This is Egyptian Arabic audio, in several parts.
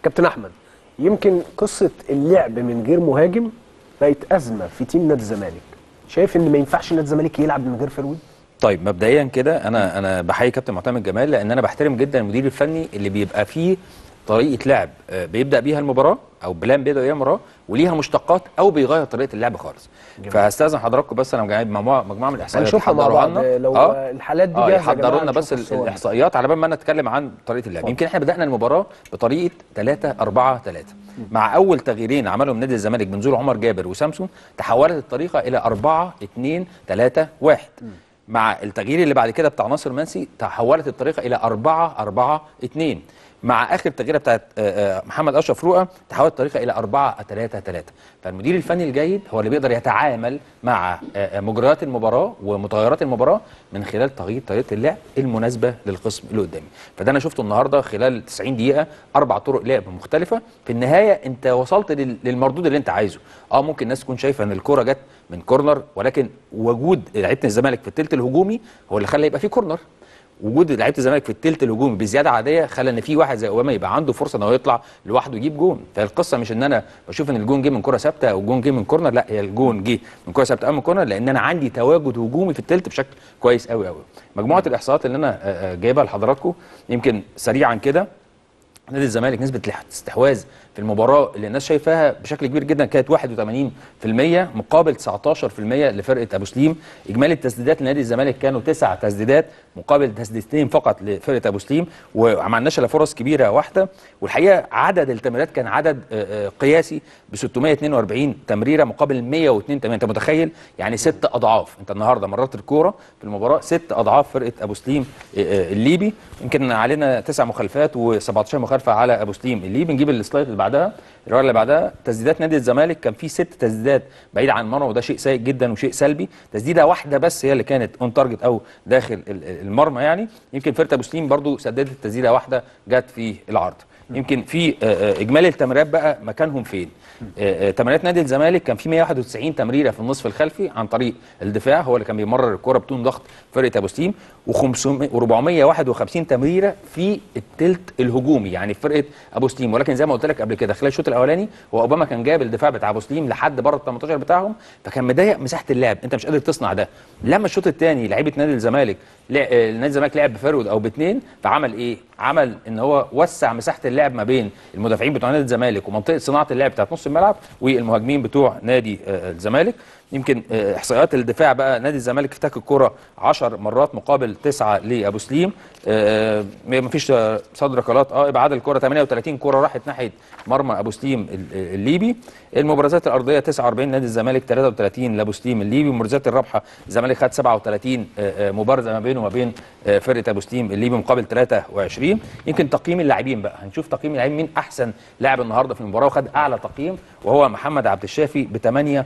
كابتن احمد يمكن قصه اللعب من غير مهاجم بقت ازمه في تيم نادي الزمالك شايف ان ما ينفعش نادي الزمالك يلعب من غير فرويد طيب مبدئيا كده انا انا بحيي كابتن معتمد جمال لان انا بحترم جدا المدير الفني اللي بيبقى فيه طريقه لعب آه، بيبدا بيها المباراه او بلان بيبدا بيها المباراه وليها مشتقات او بيغير طريقه اللعب خالص فهستاذن حضراتكم بس انا جايب مجموعه مجموعه من الاحصائيات هنشوفها مع يحضروها بعض لنا. لو آه. الحالات دي اه جاهزه يا يحضروا جماعة لنا بس نشوف الصور. الاحصائيات على بال ما انا اتكلم عن طريقه اللعب يمكن احنا بدانا المباراه بطريقه 3 4 3 مع اول تغييرين عملهم نادي الزمالك بنزول عمر جابر وسامسون تحولت الطريقه الى 4 2 3 1 مع التغيير اللي بعد كده بتاع ناصر منسي تحولت الطريقه الى 4 4 2 مع اخر تغييره بتاعت آه، آه، محمد اشرف رؤى تحولت الطريقه الى 4 3 3 فالمدير الفني الجيد هو اللي بيقدر يتعامل مع آه، آه، مجريات المباراه ومتغيرات المباراه من خلال تغيير طريقه اللعب المناسبه للقسم اللي قدامي فده انا شفته النهارده خلال 90 دقيقه اربع طرق لعب مختلفه في النهايه انت وصلت لل- للمردود اللي انت عايزه اه ممكن الناس تكون شايفه ان الكوره جت من كورنر ولكن وجود لعيبه الزمالك في الثلث الهجومي هو اللي خلى يبقى في كورنر وجود لعيبه الزمالك في الثلث الهجومي بزياده عاديه خلى ان في واحد زي اوباما يبقى عنده فرصه ان هو يطلع لوحده يجيب جون فالقصه مش ان انا بشوف ان الجون جه من كره ثابته او الجون جه من كورنر لا هي الجون جه من كره ثابته او من كورنر لان انا عندي تواجد هجومي في الثلث بشكل كويس قوي قوي مجموعه الاحصاءات اللي انا آه، آه، جايبها لحضراتكم يمكن سريعا كده نادي الزمالك نسبة الاستحواذ في المباراة اللي الناس شايفاها بشكل كبير جدا كانت 81% مقابل 19% لفرقة أبو سليم إجمالي التسديدات لنادي الزمالك كانوا تسع تسديدات مقابل تسديدتين فقط لفرقة أبو سليم وما عملناش إلا فرص كبيرة واحدة والحقيقة عدد التمريرات كان عدد آه، آه، قياسي ب 642 تمريرة مقابل 102 تمريرة أنت متخيل يعني ست أضعاف أنت النهاردة مررت الكورة في المباراة ست أضعاف فرقة أبو سليم آه، آه، الليبي يمكن علينا تسع مخالفات و17 مخالفه على ابو سليم الليبي نجيب السلايد اللي بعدها الورقه اللي بعدها تسديدات نادي الزمالك كان في ست تسديدات بعيد عن المرمى وده شيء سيء جدا وشيء سلبي تسديده واحده بس هي اللي كانت اون تارجت او داخل ال- ال- المرمى يعني يمكن فرقه ابو سليم برضو سددت تسديده واحده جت في العرض يمكن في آه، آه، اجمالي التمريرات بقى مكانهم فين آه، آه، تمريرات نادي الزمالك كان في 191 تمريره في النصف الخلفي عن طريق الدفاع هو اللي كان بيمرر الكره بدون ضغط فرقه ابو سليم و451 تمريره في الثلث الهجومي يعني في فرقه ابو سليم ولكن زي ما قلت لك قبل كده خلال الشوط الاولاني هو اوباما كان جاب الدفاع بتاع ابو سليم لحد بره ال 18 بتاعهم فكان مضايق مساحه اللعب انت مش قادر تصنع ده لما الشوط الثاني لعيبه نادي الزمالك لع- آه، نادي الزمالك لعب بفرود او باثنين فعمل ايه عمل ان هو وسع مساحه اللعب ما بين المدافعين بتوع نادي الزمالك ومنطقه صناعه اللعب بتاعت نص الملعب والمهاجمين بتوع نادي آه، الزمالك يمكن آه، احصائيات الدفاع بقى نادي الزمالك افتك الكره 10 مرات مقابل 9 لابو سليم آه، ما فيش آه، صد ركلات اه ابعاد الكره 38 كره راحت ناحيه مرمى ابو سليم ال- الليبي المبارزات الارضيه 49 نادي الزمالك 33 لابو سليم الليبي المبارزات الرابحه الزمالك خد 37 آه، آه، مبارزه ما بينه وما بين آه، فرقه ابو سليم الليبي مقابل 23 يمكن تقييم اللاعبين بقى هنشوف تقييم اللاعبين مين احسن لاعب النهارده في المباراه وخد اعلى تقييم وهو محمد عبد الشافي ب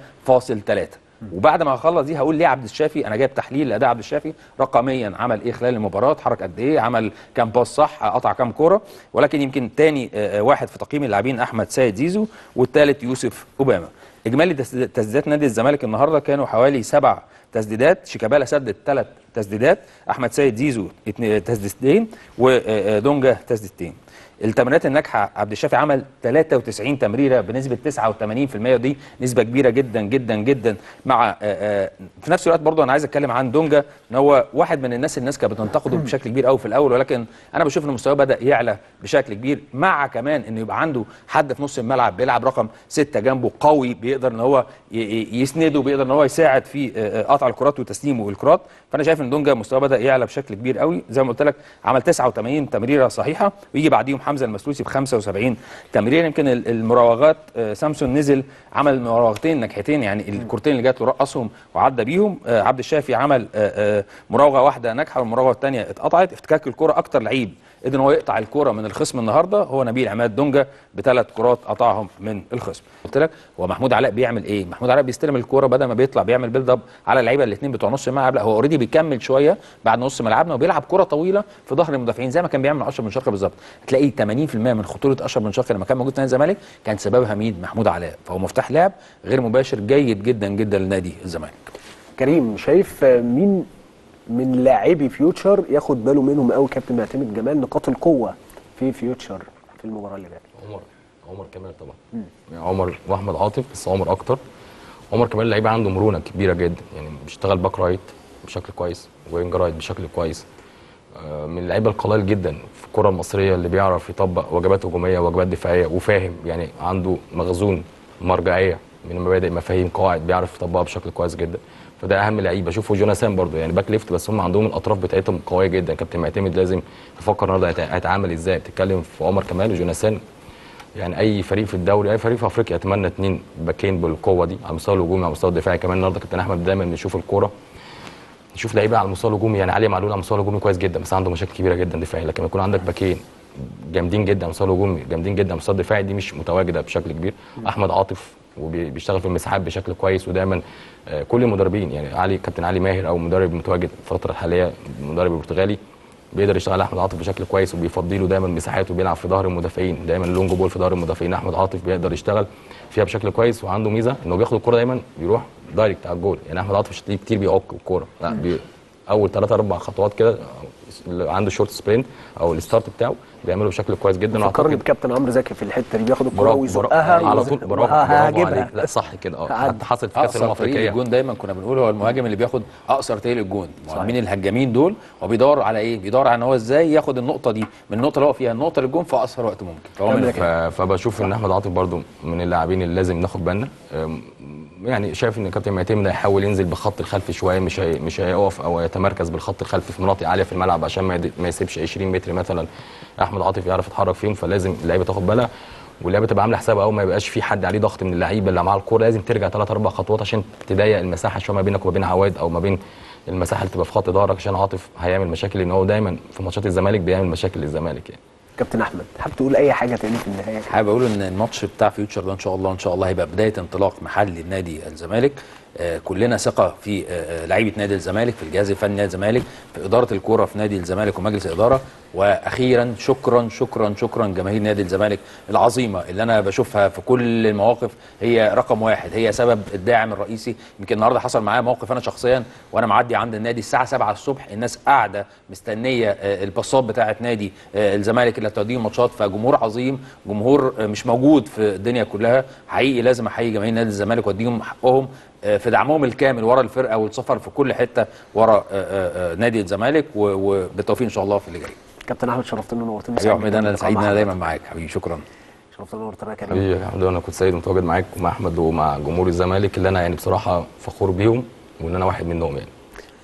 8.3 وبعد ما اخلص دي هقول ليه عبد الشافي انا جايب تحليل لاداء عبد الشافي رقميا عمل ايه خلال المباراه اتحرك قد ايه عمل كام باص صح قطع كام كوره ولكن يمكن تاني آه، آه، واحد في تقييم اللاعبين احمد سيد زيزو والثالث يوسف اوباما اجمالي تسديد- تسديدات نادي الزمالك النهارده كانوا حوالي سبع تسديدات شيكابالا سدد ثلاث تسديدات احمد سيد زيزو اتنين- تسديدتين ودونجا تسديدتين التمريرات الناجحه عبد الشافي عمل 93 تمريره بنسبه 89% ودي نسبه كبيره جدا جدا جدا مع آه، آه، في نفس الوقت برضه انا عايز اتكلم عن دونجا ان هو واحد من الناس الناس كانت بتنتقده بشكل كبير قوي في الاول ولكن انا بشوف ان مستواه بدا يعلى بشكل كبير مع كمان انه يبقى عنده حد في نص الملعب بيلعب رقم ستة جنبه قوي بيقدر ان هو ي- ي- يسنده بيقدر ان هو يساعد في آه، آه، قطع الكرات وتسليمه الكرات فانا شايف ان دونجا مستواه بدا يعلى بشكل كبير قوي زي ما قلت لك عمل 89 تمريره صحيحه ويجي بعديهم حمزه المسلوسي ب 75 تمريره يمكن ال- المراوغات آه، سامسون نزل عمل مراوغتين ناجحتين يعني الكورتين اللي جات له رقصهم وعدى بيهم آه، عبد الشافي عمل آه، آه، مراوغه واحده ناجحه والمراوغه الثانيه اتقطعت افتكاك الكره اكتر لعيب قدر ان هو يقطع الكره من الخصم النهارده هو نبيل عماد دونجا بثلاث كرات قطعهم من الخصم قلت لك هو محمود علاء بيعمل ايه محمود علاء بيستلم الكوره بدل ما بيطلع بيعمل بيلد اب على اللعيبه الاثنين بتوع نص الملعب لا هو اوريدي بيكمل شويه بعد نص ملعبنا وبيلعب كره طويله في ظهر المدافعين زي ما كان بيعمل اشرف بن شرقي بالظبط هتلاقي 80% من خطوره اشرف بن شرقي لما كان موجود في نادي الزمالك كان سببها مين محمود علاء فهو مفتاح لعب غير مباشر جيد جدا جدا لنادي الزمالك كريم شايف آه، مين من لاعبي فيوتشر ياخد باله منهم قوي كابتن معتمد جمال نقاط القوه في فيوتشر في المباراه اللي جايه عمر عمر كمال طبعا يعني عمر واحمد عاطف بس عمر اكتر عمر كمال لعيب عنده مرونه كبيره جدا يعني بيشتغل باك رايت بشكل كويس وينج رايت بشكل كويس آه، من اللعيبه القلائل جدا في الكره المصريه اللي بيعرف يطبق وجبات هجوميه ووجبات دفاعيه وفاهم يعني عنده مخزون مرجعيه من مبادئ مفاهيم قواعد بيعرف يطبقها بشكل كويس جدا فده اهم لعيب بشوفه جوناثان برضو يعني باك ليفت بس هم عندهم الاطراف بتاعتهم قويه جدا كابتن معتمد لازم يفكر النهارده هيتع- هيتعامل ازاي بتتكلم في عمر كمال وجوناثان يعني اي فريق في الدوري اي فريق في افريقيا يتمنى اثنين باكين بالقوه دي على المستوى الهجومي على المستوى الدفاعي كمان النهارده كابتن احمد دايما بنشوف الكوره نشوف لعيبه على المستوى الهجومي يعني علي معلول على المستوى الهجومي كويس جدا بس عنده مشاكل كبيره جدا دفاعيه لكن يكون عندك باكين جامدين جدا على المستوى الهجومي جامدين جدا على المستوى الدفاعي دي مش متواجده بشكل كبير احمد عاطف وبيشتغل في المساحات بشكل كويس ودايما آه، كل المدربين يعني علي كابتن علي ماهر او مدرب متواجد في الفتره الحاليه المدرب البرتغالي بيقدر يشتغل على احمد عاطف بشكل كويس وبيفضي له دايما مساحات وبيلعب في ظهر المدافعين دايما لونج بول في ظهر المدافعين احمد عاطف بيقدر يشتغل فيها بشكل كويس وعنده ميزه انه بياخد الكوره دايما بيروح دايركت على الجول يعني احمد عاطف مش هتلاقيه كتير بيعك الكوره لا بي اول ثلاث اربع خطوات كده اللي عنده شورت سبرنت او الستارت بتاعه بيعمله بشكل كويس جدا فكرني بكابتن عمرو زكي في الحته دي بياخد الكره برافو ويزقها برافو على ويز- طول برافو برافو وهجيبها. عليك لا صح كده اه عدي. حتى حصلت في كاس الامم اقصر طريق الافريقيه الجون دايما كنا بنقول هو المهاجم اللي بياخد اقصر طريق الجون مين الهجامين دول هو بيدور على ايه بيدور على ان هو ازاي ياخد النقطه دي من النقطه اللي هو فيها النقطه للجون في اقصر وقت ممكن فهو من ف- فبشوف ان احمد عاطف برضو من اللاعبين اللي لازم ناخد بالنا أم، يعني شايف ان كابتن معتمد هيحاول ينزل بخط الخلفي شويه مش هي مش هيقف او يتمركز بالخط الخلفي في مناطق عاليه في الملعب عشان ما يد- ما يسيبش 20 متر مثلا احمد عاطف يعرف يتحرك فيهم فلازم اللعيبه تاخد بالها واللعيبه تبقى عامله حساب اول ما يبقاش في حد عليه ضغط من اللعيبه اللي معاه الكوره لازم ترجع ثلاث اربع خطوات عشان تضيق المساحه شويه ما بينك وما بين عواد او ما بين المساحه اللي تبقى في خط ظهرك عشان عاطف هيعمل مشاكل لان هو دايما في ماتشات الزمالك بيعمل مشاكل للزمالك يعني كابتن احمد حابب تقول اي حاجه تاني في النهايه حابب اقول ان الماتش بتاع فيوتشر ده ان شاء الله ان شاء الله هيبقى بدايه انطلاق محلي لنادي الزمالك آه كلنا ثقه في آه آه، لعيبه نادي الزمالك في الجهاز الفني نادي الزمالك في اداره الكوره في نادي الزمالك ومجلس الاداره واخيرا شكرا شكرا شكرا جماهير نادي الزمالك العظيمه اللي انا بشوفها في كل المواقف هي رقم واحد هي سبب الداعم الرئيسي يمكن النهارده حصل معايا موقف انا شخصيا وانا معدي عند النادي الساعه 7 الصبح الناس قاعده مستنيه آه، الباصات بتاعه نادي آه، الزمالك اللي هتوديهم ماتشات فجمهور عظيم جمهور آه، مش موجود في الدنيا كلها حقيقي لازم احيي جماهير نادي الزمالك واديهم حقهم آه، في دعمهم الكامل ورا الفرقه والسفر في كل حته ورا آه، آه، آه، نادي الزمالك و- وبالتوفيق ان شاء الله في اللي جاي كابتن احمد شرفتنا ونورتنا حبيبي يا احمد انا باللقاء سعيد ان مع انا دايما حضرتك. معاك حبيبي شكرا شرفتنا ونورتنا يا كريم حبيبي يا حمد انا كنت سعيد متواجد معاك ومع احمد ومع جمهور الزمالك اللي انا يعني بصراحه فخور بيهم وان انا واحد منهم يعني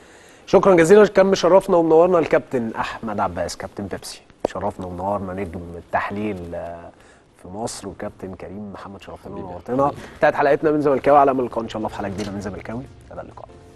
شكرا جزيلا كان مشرفنا ومنورنا الكابتن احمد عباس كابتن بيبسي شرفنا ومنورنا نجم التحليل آه، في مصر وكابتن كريم محمد شرفتنا ونورتنا انتهت حلقتنا من زملكاوي على امل اللقاء ان شاء الله في حلقه جديده من زملكاوي الى اللقاء